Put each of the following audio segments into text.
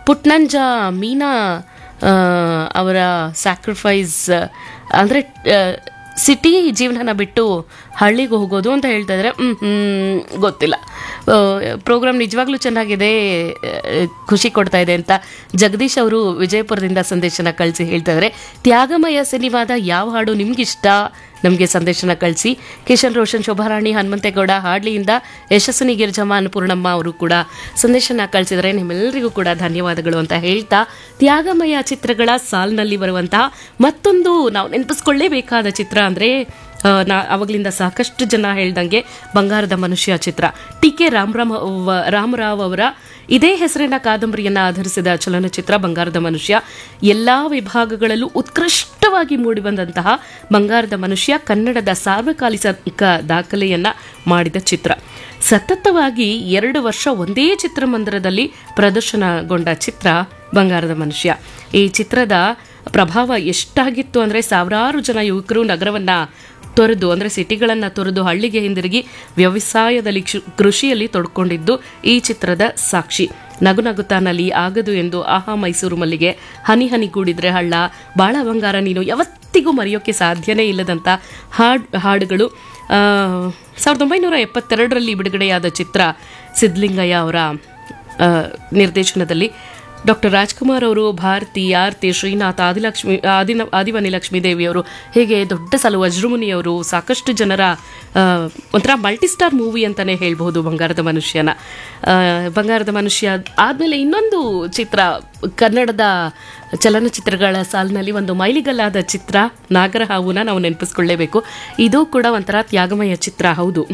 ಪುಟ್ನಂಜ ಮೀನಾ ಆ, ಅವರ ಸ್ಯಾಕ್ರಿಫೈಸ್ ಅಂದರೆ ಸಿಟಿ ಜೀವನನ ಬಿಟ್ಟು ಹಳ್ಳಿಗೆ ಹೋಗೋದು ಅಂತ ಹೇಳ್ತಾ ಇದ್ದಾರೆ ಹ್ಮ್, ಹ್ಮ್, ಗೊತ್ತಿಲ್ಲ ಪ್ರೋಗ್ರಾಮ್ ನಿಜವಾಗ್ಲೂ ಚೆನ್ನಾಗಿದೆ ಆ, ಖುಷಿ ಕೊಡ್ತಾ ಇದೆ ಅಂತ ಜಗದೀಶ್ ಅವರು ವಿಜಯಪುರದಿಂದ ಸಂದೇಶನ ಕಳಿಸಿ ಹೇಳ್ತಾ ಇದ್ದಾರೆ ತ್ಯಾಗಮಯ ಸಿನಿಮಾದ ಯಾವ ಹಾಡು ನಿಮ್ಗಿಷ್ಟ ನಮಗೆ ಸಂದೇಶನ ಕಳಿಸಿ ಕಿಶನ್ ರೋಷನ್ ಶೋಭಾರಾಣಿ ಹನುಮಂತೇಗೌಡ ಹಾಡ್ಲಿಯಿಂದ ಯಶಸ್ವಿನಿ ಗಿರಿಜಮ್ಮ ಅನ್ನಪೂರ್ಣಮ್ಮ ಅವರು ಕೂಡ ಸಂದೇಶನ ಕಳಿಸಿದರೆ ನಿಮ್ಮೆಲ್ಲರಿಗೂ ಕೂಡ ಧನ್ಯವಾದಗಳು ಅಂತ ಹೇಳ್ತಾ ತ್ಯಾಗಮಯ ಚಿತ್ರಗಳ ಸಾಲಿನಲ್ಲಿ ಬರುವಂತಹ ಮತ್ತೊಂದು ನಾವು ನೆನಪಿಸ್ಕೊಳ್ಳೇಬೇಕಾದ ಚಿತ್ರ ಅಂದರೆ ನಾ ಅವಾಗಲಿಂದ ಸಾಕಷ್ಟು ಜನ ಹೇಳ್ದಂಗೆ ಬಂಗಾರದ ಮನುಷ್ಯ ಚಿತ್ರ ಟಿ ಕೆ ರಾಮರಾಮ್ ಅವ- ರಾಮರಾವ್ ಅವರ ಇದೇ ಹೆಸರಿನ ಕಾದಂಬರಿಯನ್ನ ಆಧರಿಸಿದ ಚಲನಚಿತ್ರ ಬಂಗಾರದ ಮನುಷ್ಯ ಎಲ್ಲಾ ವಿಭಾಗಗಳಲ್ಲೂ ಉತ್ಕೃಷ್ಟವಾಗಿ ಮೂಡಿಬಂದಂತಹ ಬಂಗಾರದ ಮನುಷ್ಯ ಕನ್ನಡದ ಸಾರ್ವಕಾಲಿಕ ದಾಖಲೆಯನ್ನ ಮಾಡಿದ ಚಿತ್ರ ಸತತವಾಗಿ ಎರಡು ವರ್ಷ ಒಂದೇ ಚಿತ್ರಮಂದಿರದಲ್ಲಿ ಪ್ರದರ್ಶನಗೊಂಡ ಚಿತ್ರ ಬಂಗಾರದ ಮನುಷ್ಯ ಈ ಚಿತ್ರದ ಪ್ರಭಾವ ಎಷ್ಟಾಗಿತ್ತು ಅಂದರೆ ಸಾವಿರಾರು ಜನ ಯುವಕರು ನಗರವನ್ನ ತೊರೆದು ಅಂದರೆ ಸಿಟಿಗಳನ್ನು ತೊರೆದು ಹಳ್ಳಿಗೆ ಹಿಂದಿರುಗಿ ವ್ಯವಸಾಯದಲ್ಲಿ ಕ್ಷು- ಕೃಷಿಯಲ್ಲಿ ತೊಡ್ಕೊಂಡಿದ್ದು ಈ ಚಿತ್ರದ ಸಾಕ್ಷಿ ನಗು ನಗುತ್ತಾನಲ್ಲಿ ಆಗದು ಎಂದು ಆಹಾ ಮೈಸೂರು ಮಲ್ಲಿಗೆ ಹನಿ ಹನಿ ಕೂಡಿದ್ರೆ ಹಳ್ಳ ಬಾಳ ಬಂಗಾರ ನೀನು ಯಾವತ್ತಿಗೂ ಮರೆಯೋಕ್ಕೆ ಸಾಧ್ಯನೇ ಇಲ್ಲದಂಥ ಹಾಡ್ ಹಾಡುಗಳು ಆ, ಸಾವಿರದ ಒಂಬೈನೂರ ಎಪ್ಪತ್ತೆರಡರಲ್ಲಿ ಬಿಡುಗಡೆಯಾದ ಚಿತ್ರ ಸಿದ್ಧಲಿಂಗಯ್ಯ ಅವರ ಆ, ನಿರ್ದೇಶನದಲ್ಲಿ ಡಾಕ್ಟರ್ ರಾಜ್ಕುಮಾರ್ ಅವರು ಭಾರತಿ ಆರ್ತಿ ಶ್ರೀನಾಥ್ ಆದಿಲಕ್ಷ್ಮಿ ಆದಿನ ಆದಿವಾನಿ ಲಕ್ಷ್ಮೀ ದೇವಿಯವರು ಹೀಗೆ ದೊಡ್ಡ ಸಲ ವಜ್ರಮುನಿಯವರು ಸಾಕಷ್ಟು ಜನರ ಆ, ಒಂಥರ ಮಲ್ಟಿಸ್ಟಾರ್ ಮೂವಿ ಅಂತಲೇ ಹೇಳ್ಬಹುದು ಬಂಗಾರದ ಮನುಷ್ಯನ ಆ, ಬಂಗಾರದ ಮನುಷ್ಯ ಆದಮೇಲೆ ಇನ್ನೊಂದು ಚಿತ್ರ ಕನ್ನಡದ ಚಲನಚಿತ್ರಗಳ ಸಾಲಿನಲ್ಲಿ ಒಂದು ಮೈಲಿಗಲ್ಲಾದ ಚಿತ್ರ ನಾಗರಹಾವುನ ನಾವು ನೆನಪಿಸ್ಕೊಳ್ಳೇಬೇಕು ಇದು ಕೂಡ ಒಂಥರ ತ್ಯಾಗಮಯ ಚಿತ್ರ ಹೌದು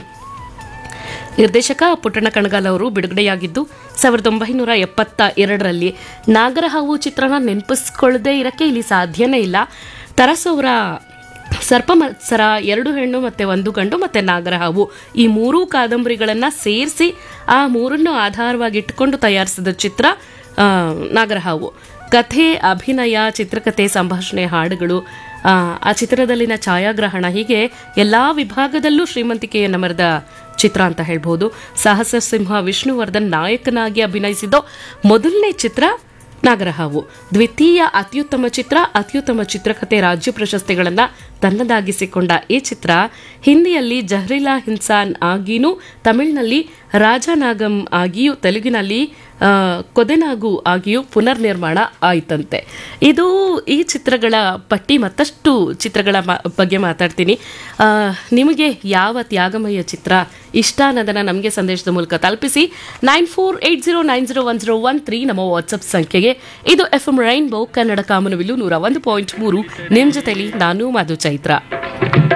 ನಿರ್ದೇಶಕ ಪುಟ್ಟಣ ಕಣಗಾಲ್ ಅವರು ಬಿಡುಗಡೆಯಾಗಿದ್ದು ಸಾವಿರದ ಒಂಬೈನೂರ ಎಪ್ಪತ್ತ ಎರಡರಲ್ಲಿ ನಾಗರಹಾವು ಚಿತ್ರನ ನೆನಪಿಸ್ಕೊಳ್ಳದೆ ಇರಕ್ಕೆ ಇಲ್ಲಿ ಸಾಧ್ಯನೇ ಇಲ್ಲ ತರಸ್ ಅವರ ಸರ್ಪ ಮತ್ಸರ ಎರಡು ಹೆಣ್ಣು ಮತ್ತೆ ಒಂದು ಗಂಡು ಮತ್ತೆ ನಾಗರಹಾವು ಈ ಮೂರೂ ಕಾದಂಬರಿಗಳನ್ನ ಸೇರಿಸಿ ಆ ಮೂರನ್ನು ಆಧಾರವಾಗಿಟ್ಟುಕೊಂಡು ತಯಾರಿಸಿದ ಚಿತ್ರ ಆ, ನಾಗರಹಾವು ಕಥೆ ಅಭಿನಯ ಚಿತ್ರಕಥೆ ಸಂಭಾಷಣೆ ಹಾಡುಗಳು ಆ, ಆ ಚಿತ್ರದಲ್ಲಿನ ಛಾಯಾಗ್ರಹಣ ಹೀಗೆ ಎಲ್ಲಾ ವಿಭಾಗದಲ್ಲೂ ಶ್ರೀಮಂತಿಕೆಯನ್ನು ಮೆರೆದ ಚಿತ್ರ ಅಂತ ಹೇಳ್ಬೋದು ಸಾಹಸ ಸಿಂಹ ವಿಷ್ಣುವರ್ಧನ್ ನಾಯಕನಾಗಿ ಅಭಿನಯಿಸಿದ ಮೊದಲನೇ ಚಿತ್ರ ನಾಗರಹಾವು ದ್ವಿತೀಯ ಅತ್ಯುತ್ತಮ ಚಿತ್ರ ಅತ್ಯುತ್ತಮ ಚಿತ್ರಕಥೆ ರಾಜ್ಯ ಪ್ರಶಸ್ತಿಗಳನ್ನ ತನ್ನದಾಗಿಸಿಕೊಂಡ ಈ ಚಿತ್ರ ಹಿಂದಿಯಲ್ಲಿ ಜಹ್ರಿಲಾ ಹಿನ್ಸಾನ್ ಆಗಿನೂ ತಮಿಳಿನಲ್ಲಿ ರಾಜನಾಗಂ ಆಗಿಯೂ ತೆಲುಗಿನಲ್ಲಿ ಆ, ಕೊದೆನಾಗು ಆಗಿಯೂ ಪುನರ್ ನಿರ್ಮಾಣ ಆಯ್ತಂತೆ ಇದು ಈ ಚಿತ್ರಗಳ ಪಟ್ಟಿ ಮತ್ತಷ್ಟು ಚಿತ್ರಗಳ ಮ- ಬಗ್ಗೆ ಮಾತಾಡ್ತೀನಿ ಆ, ನಿಮಗೆ ಯಾವ ತ್ಯಾಗಮಯ ಚಿತ್ರ ಇಷ್ಟ ಅನ್ನೋದನ್ನು ನಮಗೆ ಸಂದೇಶದ ಮೂಲಕ ತಲುಪಿಸಿ nine four eight zero nine zero one zero one three ನಮ್ಮ ವಾಟ್ಸಪ್ ಸಂಖ್ಯೆಗೆ ಇದು ಎಫ್ ಎಂ ರೈನ್ಬೋ ಕನ್ನಡ ಕಾಮನವಿಲು ನೂರ ಒಂದು ಪಾಯಿಂಟ್ ಮೂರು ನಿಮ್ಮ ಜೊತೆಲಿ ನಾನು ಮಧು ಚೈತ್ರ